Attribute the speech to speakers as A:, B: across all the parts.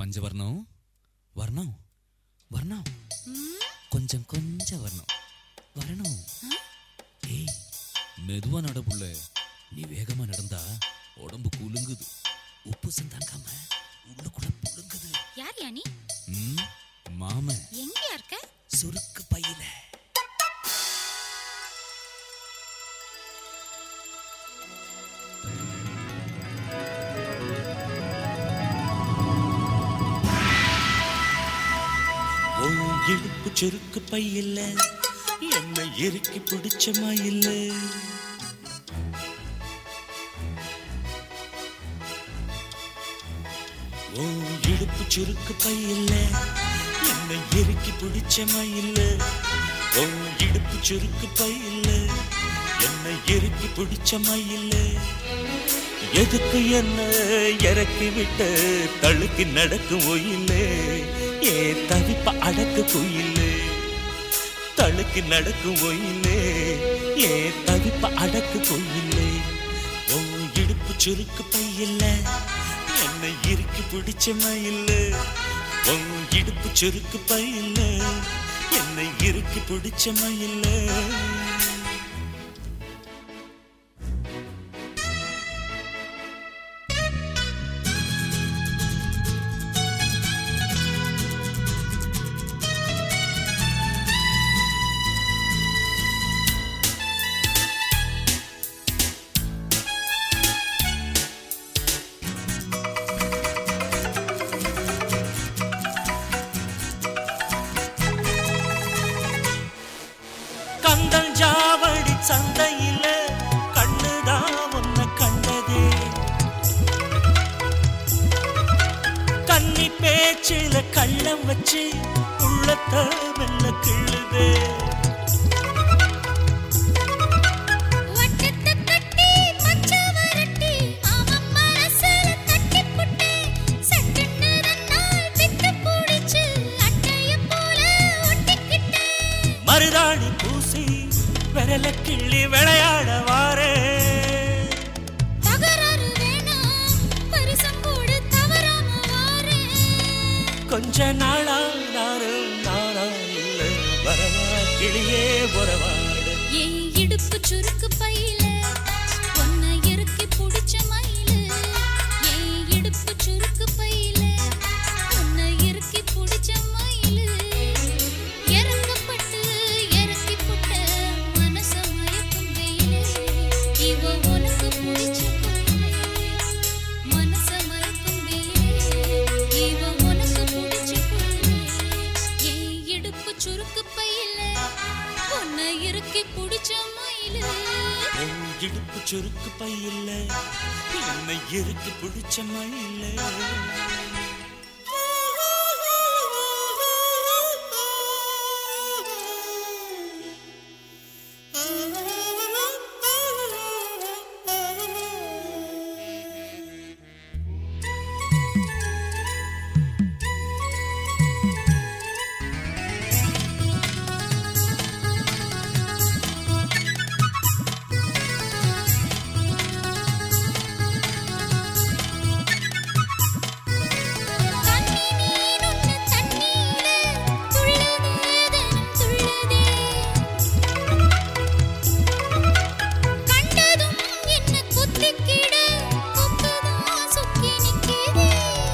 A: கொஞ்சம் வரணும் வரணும் வரணும் கொஞ்சம் கொஞ்சம் வரணும் வரணும் ஏய் மெதுவா நட புள்ள நீ வேகமா நடந்தா உடம்பு குலுங்குது உப்பு சந்தாங்காம உள்ளுக்குள்ள புழுங்குது
B: யார் யா நீ
A: ம், மாமன்
B: எங்கயா இருக்க
A: சுருக்கு பையில
C: ஓ இடுப்பு செருக்கு பையில்ல என்னை இறுக்கி பிடிச்ச மயில்ல ஓ இடுப்பு சுருக்கு பையில்ல என்னை இறுக்கி பிடிச்ச மயில்ல ஓ இடுப்பு சுருக்கு பையில்ல என்னை இறுக்கி பிடிச்ச மயில்ல எதுக்கு என்ன இறக்கி விட்ட தழுக்கி நடக்கும் ஒயிலே ஏ தவிப்ப அடக்கு குயிலே தழுக்கி நடக்கும் ஒயிலே ஏ தவிப்ப அடக்கு குயிலே ஓ இடுப்பு சுருக்கு பையில்ல என்னை இறுக்கி பிடிச்ச மயில்ல ஓ இடுப்பு சுருக்கு பையில்ல என்னை இறுக்கி பிடிச்ச மயில்ல கந்தல் ஜாவடி சந்தையில கண்ணுதான் உன்னை கண்டதே கன்னி பேச்சில கள்ளம் வச்சு உள்ளத்த மெல்ல கிள்ளுதே
B: வட்டத்தை கட்டி பச்சை வரட்டி அவன் மனசுல தட்டி புட்டு சட்டுன்னு ரெண்டால் விட்டு பிடிச்சு அட்டைய போல ஒட்டிக்கிட்டேன்
C: மருதாணி பூசி விரல கிள்ளி விளையாட வாரே
B: தகராறு வேணாம் பரிசம் போடு தவறாம வாரேன்
C: கொஞ்ச நாளா நாரு நாரா இல்ல வரவா கிளியே உறவாடு
B: என் இடுப்பு சுருக்கு பையில ஒன்ன இறுக்கி புடிச்ச மயில என் இடுப்பு சுருக்கு பையில ஒன்ன இறுக்கி புடிச்ச மயில இறக்கப்பட்டு இறக்கி புட்ட மனச மயக்கும் வெயிலே இவ உனக்கு புடிச்ச குயிலே மனச மயக்கும் வெயிலே இவ உனக்கு புடிச்ச குயிலே என் இடுப்பு சுருக்கு பையில உன்னை இறுக்கி புடிச்ச மயிலு
C: உன் இடுப்பு சுருக்கு பையில்ல என்னை இறுக்கி பிடிச்ச மயில
B: தண்ணி நீர் உன்ன தண்ணீர துள்ளுதே தினம் துள்ளுதே கண்டதும் என்ன குத்திக்கிட கொக்குதான் சுக்கி நிக்குதே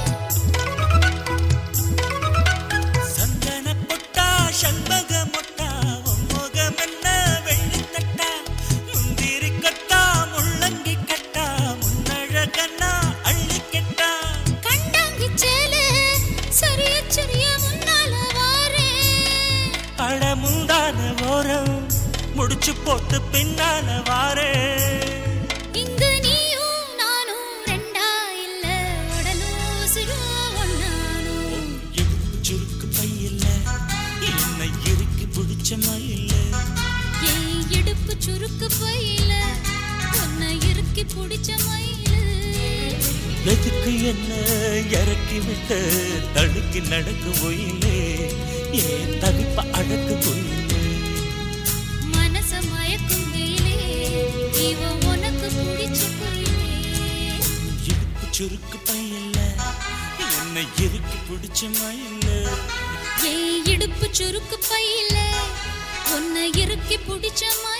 C: சந்தன பொட்டா சண்பக மொட்டா உன் முகம் என்ன வெள்ளித்தட்டா முந்திரி கட்டா முள்ளங்கி கட்டா முன்னழகன்னா அள்ளி கெட்டா
B: கண்டாங்கி சேல சரிய சரிய முன்னால வாரே
C: அட முந்தான ஓரம் முடிச்சு போட்டு பின்னால வாரே
B: இங்கு நீயும் நானும் ரெண்டா இல்ல உடலும் சிறு ஒன்னானும்
C: இடுப்பு சுருக்கு பையில்ல என்னை இறுக்கி பிடிச்ச மயில்ல
B: என் இடுப்பு சுருக்கு பையில உன்னை இறுக்கி புடிச்ச மயிலு
C: எதுக்கு என்ன இறக்கி விட்டு தடுக்கி நடக்கும் ஒயிலே ஏன் தவிப்ப அடக்கு கொயிலே
B: மனச மயக்கும் வெயிலே இவ உனக்கு புடிச்ச குயிலே
C: இடுப்பு சுருக்கு பையில்ல என்னை என்னை இறுக்கி பிடிச்ச மயில
B: ஏன் இடுப்பு சுருக்கு பையில உன்னை இறுக்கி பிடிச்ச மயில